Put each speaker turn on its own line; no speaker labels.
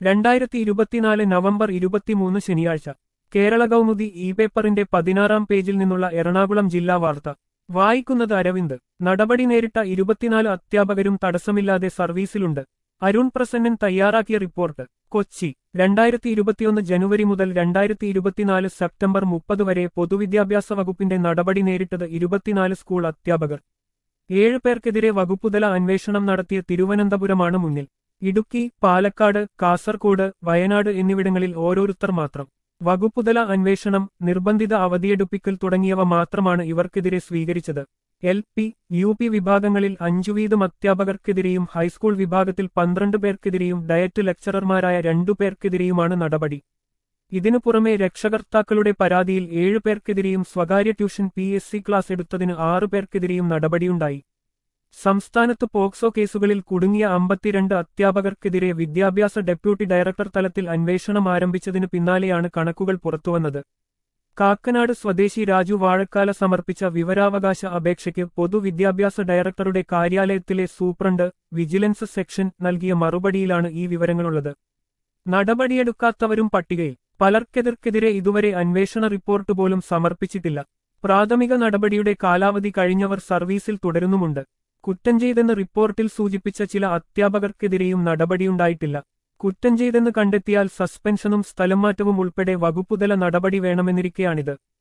രണ്ടായിരത്തി ഇരുപത്തിനാല് നവംബർ ഇരുപത്തിമൂന്ന് ശനിയാഴ്ച കേരള കൗമുദി ഇ പേപ്പറിന്റെ പതിനാറാം പേജിൽ നിന്നുള്ള എറണാകുളം ജില്ലാ വാർത്ത വായിക്കുന്നത് അരവിന്ദ് നടപടി നേരിട്ട ഇരുപത്തിനാല് അധ്യാപകരും തടസ്സമില്ലാതെ സർവീസിലുണ്ട് അരുൺ പ്രസന്നൻ തയ്യാറാക്കിയ റിപ്പോർട്ട് കൊച്ചി രണ്ടായിരത്തി ഇരുപത്തിയൊന്ന് ജനുവരി മുതൽ രണ്ടായിരത്തി ഇരുപത്തിനാല് സെപ്റ്റംബർ മുപ്പത് വരെ പൊതുവിദ്യാഭ്യാസ വകുപ്പിന്റെ നടപടി നേരിട്ടത് ഇരുപത്തിനാല് സ്കൂൾ അധ്യാപകർ ഏഴ് പേർക്കെതിരെ വകുപ്പുതല അന്വേഷണം നടത്തിയ തിരുവനന്തപുരമാണ് മുന്നിൽ ഇടുക്കി പാലക്കാട് കാസർകോട് വയനാട് എന്നിവിടങ്ങളിൽ ഓരോരുത്തർ മാത്രം വകുപ്പുതല അന്വേഷണം നിർബന്ധിത അവധിയെടുപ്പിക്കൽ തുടങ്ങിയവ മാത്രമാണ് ഇവർക്കെതിരെ സ്വീകരിച്ചത് എൽ പി യു പി വിഭാഗങ്ങളിൽ അഞ്ചു വീതം അധ്യാപകർക്കെതിരെയും ഹൈസ്കൂൾ വിഭാഗത്തിൽ പന്ത്രണ്ട് പേർക്കെതിരെയും ഡയറ്റ് ലെക്ചറർമാരായ രണ്ടു പേർക്കെതിരെയുമാണ് നടപടി ഇതിനു പുറമെ രക്ഷകർത്താക്കളുടെ പരാതിയിൽ ഏഴു പേർക്കെതിരെയും സ്വകാര്യ tuition P S C class എടുത്തതിന് ആറു പേർക്കെതിരെയും നടപടിയുണ്ടായി സംസ്ഥാനത്ത് പോക്സോ കേസുകളിൽ കുടുങ്ങിയ അമ്പത്തിരണ്ട് അധ്യാപകർക്കെതിരെ വിദ്യാഭ്യാസ ഡെപ്യൂട്ടി ഡയറക്ടർ തലത്തിൽ അന്വേഷണം ആരംഭിച്ചതിനു പിന്നാലെയാണ് കണക്കുകൾ പുറത്തുവന്നത് കാക്കനാട് സ്വദേശി രാജു വാഴക്കാല സമർപ്പിച്ച വിവരാവകാശ അപേക്ഷയ്ക്ക് പൊതുവിദ്യാഭ്യാസ ഡയറക്ടറുടെ കാര്യാലയത്തിലെ സൂപ്രണ്ട് വിജിലൻസ് സെക്ഷൻ നൽകിയ മറുപടിയിലാണ് ഈ വിവരങ്ങളുള്ളത് നടപടിയെടുക്കാത്തവരും പട്ടികയിൽ പലർക്കെതിർക്കെതിരെ ഇതുവരെ അന്വേഷണ റിപ്പോർട്ട് പോലും സമർപ്പിച്ചിട്ടില്ല പ്രാഥമിക നടപടിയുടെ കാലാവധി കഴിഞ്ഞവർ സർവീസിൽ തുടരുന്നുമുണ്ട് കുറ്റം ചെയ്തെന്ന് റിപ്പോർട്ടിൽ സൂചിപ്പിച്ച ചില അധ്യാപകർക്കെതിരെയും നടപടിയുണ്ടായിട്ടില്ല കുറ്റം ചെയ്തെന്ന് കണ്ടെത്തിയാൽ സസ്പെൻഷനും സ്ഥലംമാറ്റവും ഉൾപ്പെടെ വകുപ്പുതല നടപടി വേണമെന്നിരിക്കെയാണിത്